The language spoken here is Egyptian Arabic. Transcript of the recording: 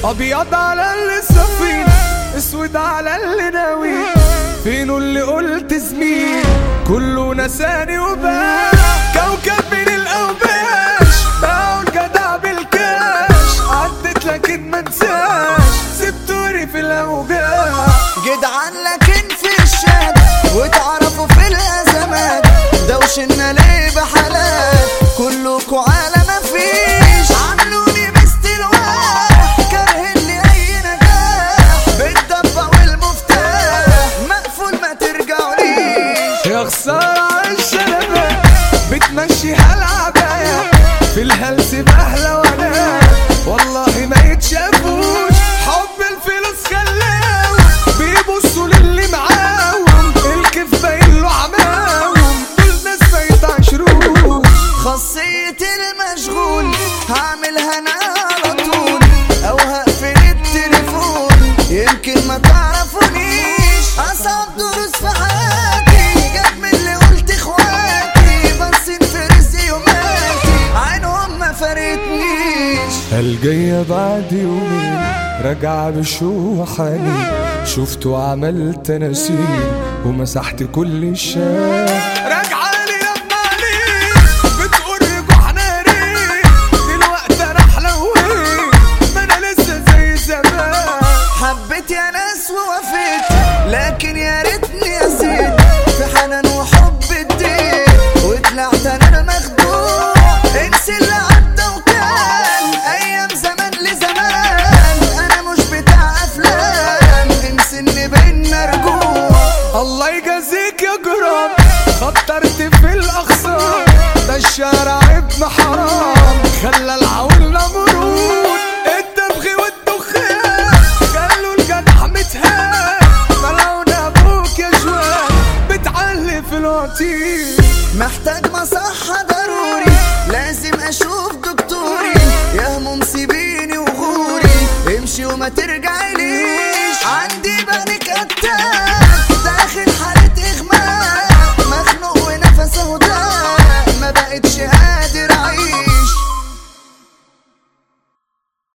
ابيض على اللي سفينة اسود على اللي ناوي فينو اللي قلت زميل كله نساني وباع كوكب من الاوباش باعوا الجدع بالكاش عدت لكن منساش سبتوري في الاوجاع جدعان لكن في الشهد وتعرفوا في الازمات دوشنا ليه بحالات كلكوا على ما فيش عاملوني مستلواح كارهين لي اي نجاح بالدبة والمفتاح مقفول ما ترجعوليش يا خسارة عالشلبة بتمشيها العباية في الهلس بأهلا وانا والله ما يتشافوش حب الفلوس خلاهم بيبصوا للي معاهم الكيف باين له عماهم دول ناس ما يتعشروش خاصية المشغول هعملها انا على طول او هقفل التليفون يمكن ما تعرفونيش اصعب دروس في حياتي جت من اللي قلت اخواتي بنسين في رزقي وماتي عينهم ما فارقتنيش الجاية بعد يومين راجعة بشوحاني شفته عملت نسيم ومسحت كل الشام راجعة لي لما عليك بتقول رجوعنا ريح دلوقتي انا حلويت ما انا لسه زي زمان حبيت يا ناس ووفيت لكن يا ريتني اسيت في حنان وحب الدين وطلعت انا المخدوع انسي اللي عدى وكان ايام زمان لزمان انا مش بتاع افلام انسي ان بينا رجوع الله يجازيك يا جرام خطرت في الاخصام ده الشارع ابن حرام خلى العول نمرود الدبغ والدخان خلوا الجدع متهان ملعون ابوك يا جوان بتعلي في الوتير محتاج مصحة ضروري لازم اشوف دكتوري يا هموم سيبيني وغوري امشي وما ترجعي